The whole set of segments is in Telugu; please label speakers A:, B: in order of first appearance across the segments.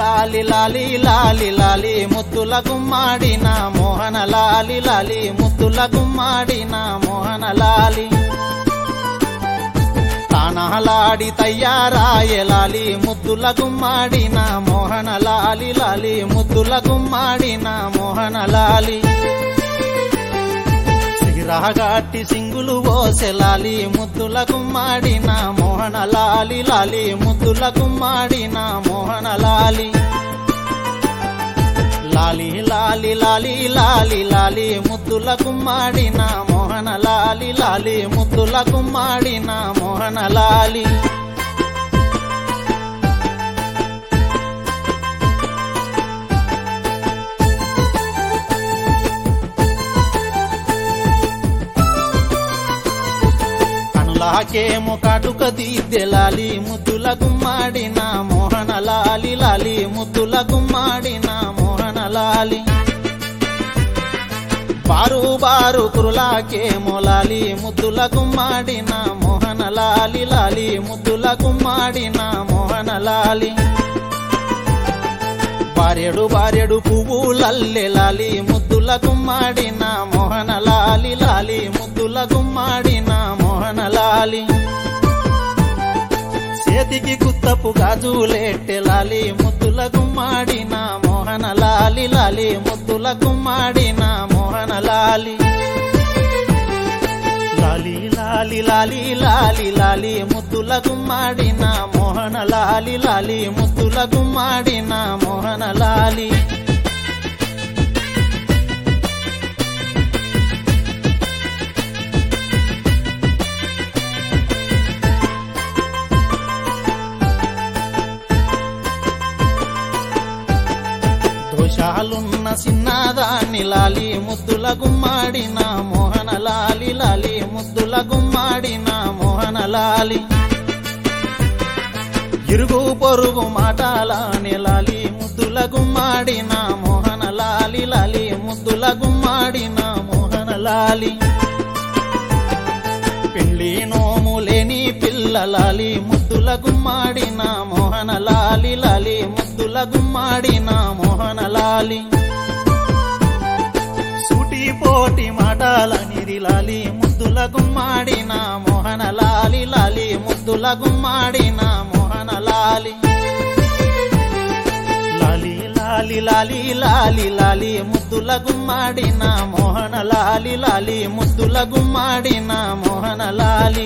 A: లాలి లాలి లాలి లాలి ముద్దుల గుమ్మాడిన మోహన లాలి లాలి ముద్దుల గుమ్మాడిన మోహన లాలి తానహలాడి తయ్యారాయ లాలి ముద్దుల గుమ్మాడిన మోహన లాలి లాలి ముద్దుల గుమ్మాడిన మోహన లాలి సిగిరాగాటి సింగులు ఓసెలాలి ముద్దుల గుమ్మాడిన మోహన లాలి లాలి ముద్దుల గుమ్మాడిన మోహన లాలి లాలి లాలి లాలి లాలి లాలి ముద్దుల గుమ్మాడిన మోహన లాలి లాలి ముద్దుల గుమ్మాడిన మోహన లాలి కనులాకేమో కాటుక దిద్దెలాలి ముద్దుల గుమ్మాడిన మోహన లాలి లాలి ముద్దుల గుమ్మాడిన మోహన లాలి బారు బారు కురులాకేమో లాలి ముద్దుల గుమ్మాడిన మోహన లాలి లాలి ముద్దుల గుమ్మాడిన మోహన లాలి బారెడు బారెడు పువ్వులల్లె లాలి ముద్దుల గుమ్మాడిన మోహన లాలి లాలి ముద్దుల గుమ్మాడిన మోహన లాలి చేతికి కుత్తపు గాజులేట్టె లాలి ముద్దుల గుమ్మాడిన మోహన లాలి లాలి ముద్దుల గుమ్మాడిన మోహన లాలి లాలి లాలి లాలి లాలి లాలి ముద్దుల గుమ్మాడిన మోహన లాలి లాలి ముద్దుల గుమ్మాడిన మోహన లాలి దోషాలున్న చిన్నదాన్ని లాలి ముద్దుల గుమ్మాడిన మోహన లాలి లాలి ముద్దుల గుమ్మాడిన మోహన లాలి ఇరుగు పొరుగు మాటాలని లాలి ముద్దుల గుమ్మాడిన మోహన లాలి లాలి ముద్దుల గుమ్మాడిన మోహన లాలి పెళ్లి నోము లేని పిల్లలాలి ముద్దుల గుమ్మాడిన మోహన లాలి లాలి ముద్దుల గుమ్మాడిన మోహన లాలి సూటి పోటి మాటలని లాలి ముద్దుల గుమ్మాడిన మోహన లాలి లాలి ముద్దుల గుమ్మాడిన మోహన లాలి లాలి లాలి లాలి లాలి లాలి ముద్దుల గుమ్మాడిన మోహన లాలి లాలి ముద్దుల గుమ్మాడిన మోహన లాలి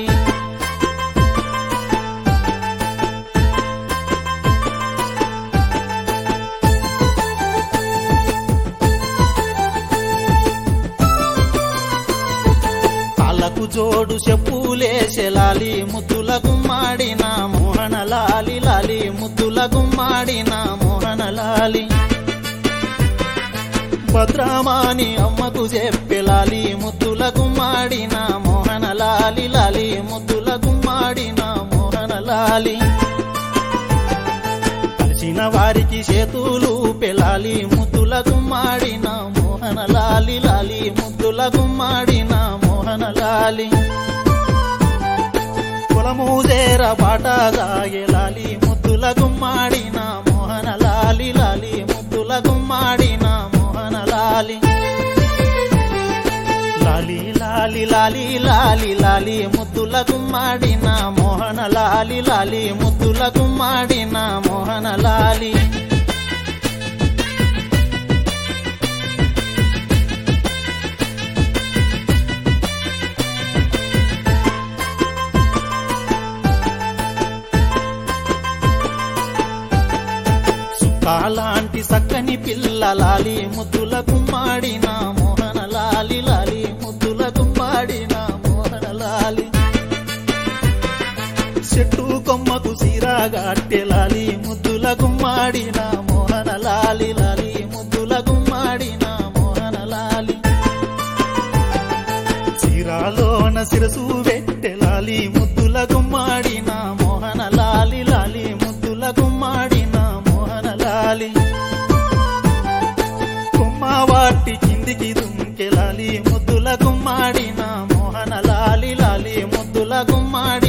A: కాళ్ళకు జోడు చెప్పులేసెలాలి ముద్దుల గుమ్మాడిన మోహన లాలి లాలి ముద్దుల గుమ్మాడిన మోహన లాలి భద్రమాని అమ్మకు చెప్పెలాలి ముద్దుల గుమ్మాడిన మోహన లాలి లాలి ముద్దుల గుమ్మాడిన మోహన లాలి కలిసిన వారికి చేతులు పెలాలి ముద్దుల గుమ్మాడిన మోహన లాలి లాలి ముద్దుల గుమ్మాడిన మోహన లాలి కులము చేర బాటగా ఎలాలి ముద్దుల గుమ్మాడిన మోహన లాలి లాలి ముద్దుల గుమ్మాడిన మోహన లాలి లాలి లాలి లాలి లాలి లాలి ముద్దుల గుమ్మాడిన మోహన లాలి లాలి ముద్దుల గుమ్మాడిన మోహన లాలి సుఖాలాంటి సక్కని పిల్లలాలి ముద్దుల గుమ్మాడిన మోహన లాలి లాలి ముద్దుల గుమ్మాడిన మోహన లాలి చెట్టు కొమ్మకు సిరాగాట్టెలాలి ముద్దుల గుమ్మాడిన మోహన లాలి లాలి ముద్దుల గుమ్మాడిన మోహన లాలి సిరాలోన శిరసు వెట్టెలాలి ముద్దుల గుమ్మాడిన మోహన లాలి లాలి ముద్దుల గుమ్మాడిన మోహన లాలి కొమ్మ వాటి కిందికి దుంకెలాలి ముద్దుల గుమ్మాడిన మోహన లాలి లాలి ముద్దుల గుమ్మాడి